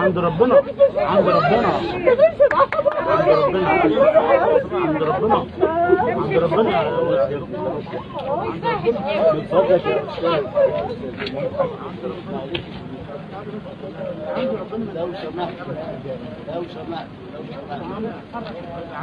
عند ربنا عند ربنا عند ربنا عند ربنا عند ربنا لو سمحت لو سمحت لو سمحت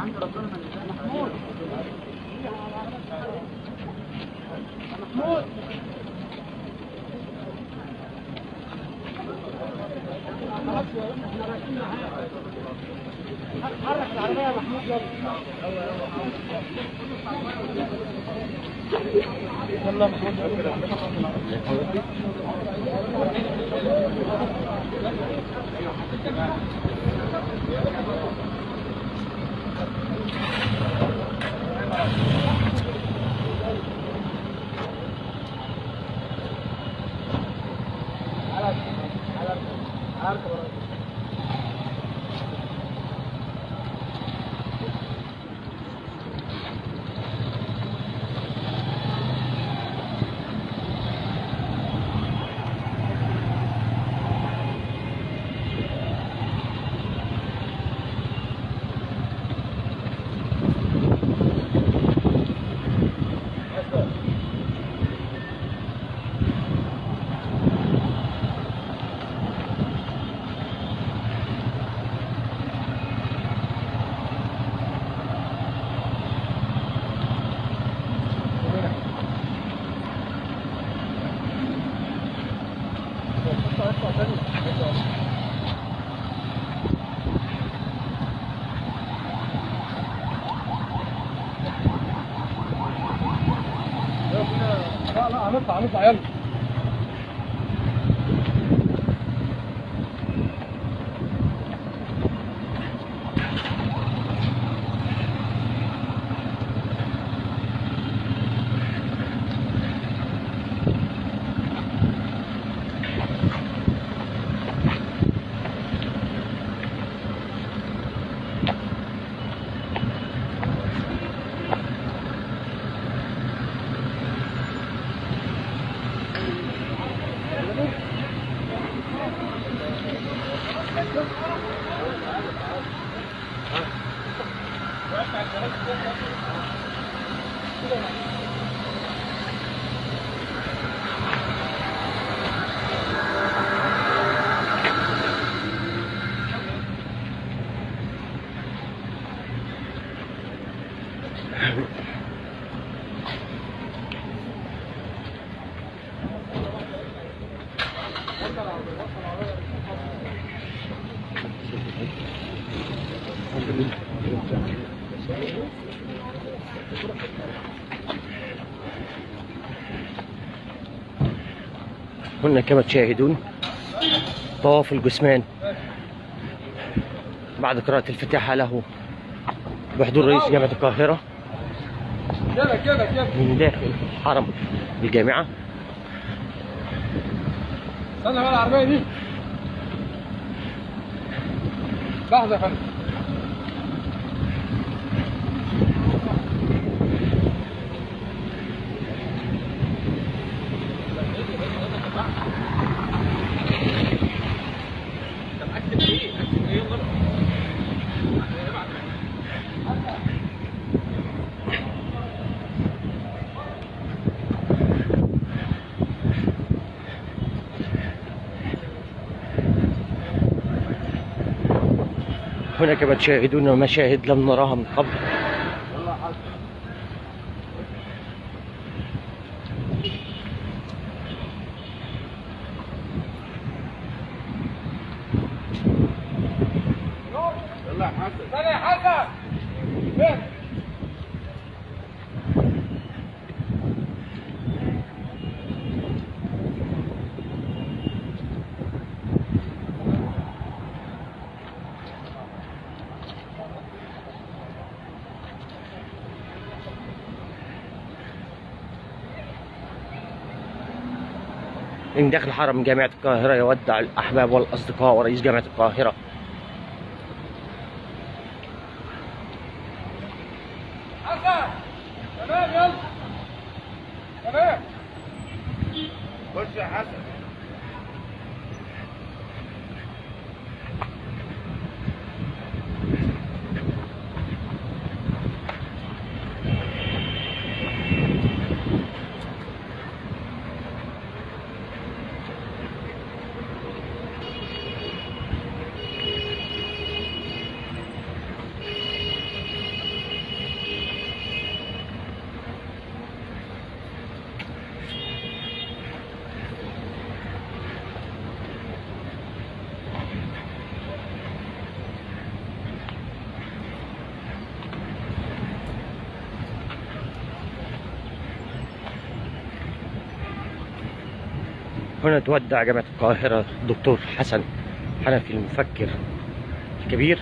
لا لا هنطلع هنطلع يلا هنا كما تشاهدون طواف الجثمان بعد قراءة الفاتحة له بحضور رئيس جامعة القاهرة كده كده كده من داخل حرم الجامعة استنى بقى العربية دي لحظة يا فندم هنا كما تشاهدون مشاهد لم نراها من قبل استنى يا حسن فين من داخل حرم جامعة القاهرة يودع الأحباب والأصدقاء ورئيس جامعة القاهرة حسن تمام يلا تمام خش يا حسن هنا تودع جامعة القاهرة الدكتور حسن حنفي المفكر الكبير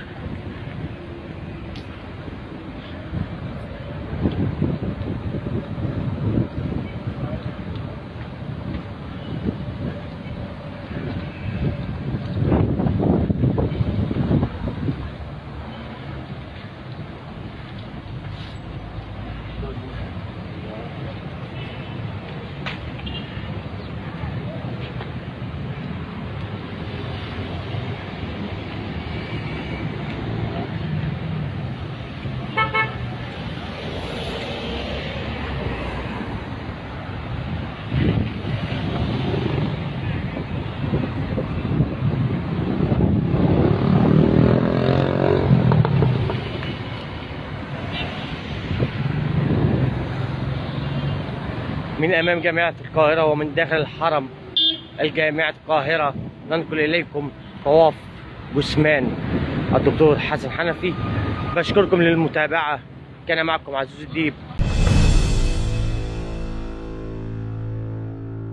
من أمام جامعة القاهرة ومن داخل الحرم الجامعة القاهرة ننقل إليكم طواف جثمان الدكتور حسن حنفي بشكركم للمتابعة كان معكم عزوز الديب